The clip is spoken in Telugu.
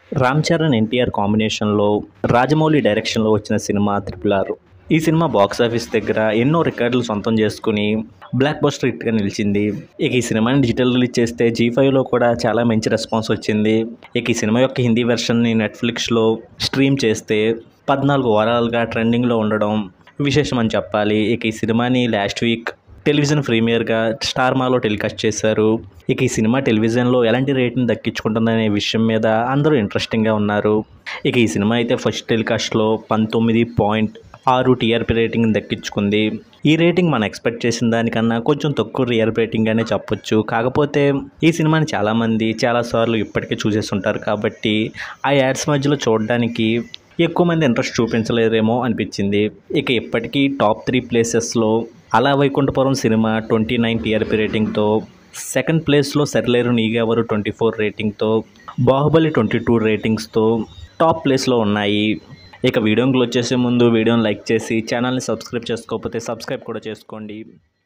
రామ్ చరణ్ ఎన్టీఆర్ కాంబినేషన్లో రాజమౌళి డైరెక్షన్లో వచ్చిన సినిమా త్రిపుల్ ఆర్ ఈ సినిమా బాక్స్ ఆఫీస్ దగ్గర ఎన్నో రికార్డులు సొంతం చేసుకుని బ్లాక్ బస్టర్ హిట్గా నిలిచింది ఇక ఈ సినిమాని డిజిటల్ రిలీజ్ చేస్తే జీ ఫైవ్లో కూడా చాలా మంచి రెస్పాన్స్ వచ్చింది ఇక ఈ సినిమా యొక్క హిందీ వెర్షన్ని నెట్ఫ్లిక్స్లో స్ట్రీమ్ చేస్తే పద్నాలుగు వారాలుగా ట్రెండింగ్లో ఉండడం విశేషం అని చెప్పాలి ఇక ఈ సినిమాని లాస్ట్ వీక్ టెలివిజన్ ప్రీమియర్గా స్టార్ మాలో టెలికాస్ట్ చేశారు ఇక ఈ సినిమా టెలివిజన్లో ఎలాంటి రేటింగ్ దక్కించుకుంటుందనే విషయం మీద అందరూ ఇంట్రెస్టింగ్గా ఉన్నారు ఇక ఈ సినిమా అయితే ఫస్ట్ టెలికాస్ట్లో పంతొమ్మిది పాయింట్ ఆరు టీఆర్పీ రేటింగ్ దక్కించుకుంది ఈ రేటింగ్ మనం ఎక్స్పెక్ట్ చేసిన దానికన్నా కొంచెం తక్కువ టీఆర్పీ రేటింగ్ అనే చెప్పొచ్చు కాకపోతే ఈ సినిమాని చాలామంది చాలాసార్లు ఇప్పటికే చూసేసి ఉంటారు కాబట్టి ఆ యాడ్స్ మధ్యలో చూడడానికి ఎక్కువ మంది ఇంట్రెస్ట్ చూపించలేరేమో అనిపించింది ఇక ఇప్పటికీ టాప్ త్రీ ప్లేసెస్లో Ala Vaikunthapuram cinema twenty nine TRP రేటింగ్తో సెకండ్ ప్లేస్లో సరిలేరు నీగెవరు ట్వంటీ ఫోర్ రేటింగ్తో బాహుబలి ట్వంటీ టూ రేటింగ్స్తో టాప్ ప్లేస్లో ఉన్నాయి ఇక వీడియోకి వచ్చేసే ముందు వీడియోని లైక్ చేసి ఛానల్ని సబ్స్క్రైబ్ చేసుకోకపోతే సబ్స్క్రైబ్ కూడా చేసుకోండి